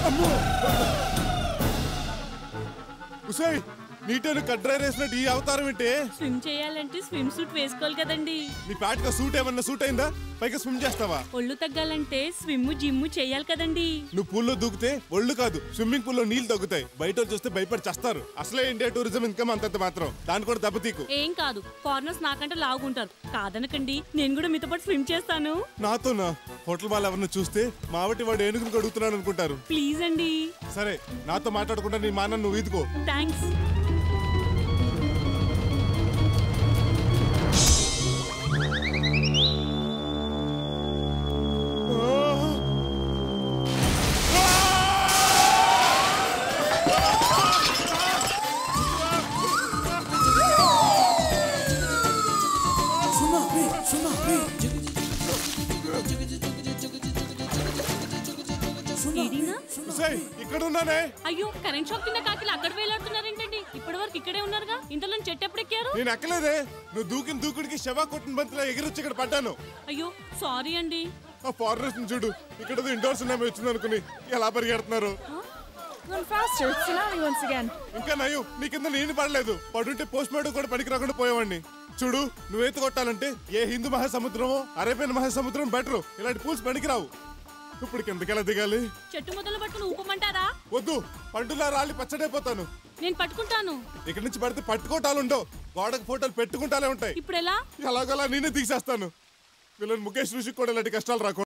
ఉసాయ్ నీటను కడ్రై వేసినట్టు ఈ అవతారం ఏంటి స్విమ్ చేయాలంటే స్విమ్ సూట్ వేసుకోవాలి కదండి నీ ప్యాట్గా సూట్ ఏమన్నా సూట్ అయిందా పైగా స్విమ్ చేస్తావా ఒళ్ళు తగ్గాలంటే స్విమ్ జిమ్ చేయాలి కదండి నువ్వు పూల్లో దూకితే ఒళ్ళు కాదు స్విమ్మింగ్ పూల్లో నీళ్లు తగ్గుతాయి బయట వాళ్ళు చూస్తే భయపడి చేస్తారు అసలే ఇండియా టూరిజం ఇన్కమ్ అంతంత మాత్రం దాన్ని కూడా దెబ్బతీకు ఏం కాదు ఫారినర్స్ నాకంటే లాగుంటారు కాదనకండి నేను కూడా మీతో పాటు స్విమ్ చేస్తాను నాతోనా హోటల్ వాళ్ళు ఎవరిని చూస్తే మావటి వాడు ఏనుగును అడుగుతున్నాడు అనుకుంటారు ప్లీజ్ అండి సరే నాతో మాట్లాడకుండా నీ మానని నువ్వు ఈదుకో థ్యాంక్స్ ఏడీనా ఉసాయ్ ఇక్కడ ఉన్నానే అయ్యో కరెంట్ షాక్ కింద కాకిలు అక్కడ వేలాడుతున్నారేంటండి ఇప్పటి వరకు ఇక్కడే ఉన్నారుగా ఇంతలో చెట్టు ఎప్పుడు ఎక్కారు నేను ఎక్కలేదే నువ్వు దూకిన దూకుడికి శవా కొట్టిన బంతిలో ఎగిరొచ్చి ఇక్కడ పడ్డాను అయ్యో సారీ అండి ఆ ఫారెస్ట్ చూడు ఇక్కడ ఇండోర్స్ ఉన్నామే వచ్చింది అనుకుని ఎలా పరిగెడుతున్నారు Run faster, it's tsunami once again. ఇంకా నయం నీ కింద నేను పడలేదు పడుంటే పోస్ట్ మార్టం కూడా పనికి రాకుండా పోయేవాడిని చూడు నువ్వేత కొట్టాలంటే ఏ హిందూ మహాసముద్రమో అరేబియన్ మహాసముద్రం బెటర్ ఇలాంటి పూల్స్ పనికిరావు ఇప్పుడు కిందకెలా దిగాలి చెట్టు మొదలు పట్టుకుని ఊపమంటారా వద్దు పండులా రాలి పచ్చడైపోతాను నేను పట్టుకుంటాను ఇక్కడి నుంచి పడితే పట్టుకోటాలు ఉండవు గోడకు ఫోటోలు పెట్టుకుంటాలే ఉంటాయి ఇప్పుడు ఎలా ఎలాగోలా నేనే తీసేస్తాను వీళ్ళని ముఖేష్ ఋషికి కూడా ఇలాంటి కష్టాలు రాకూడదు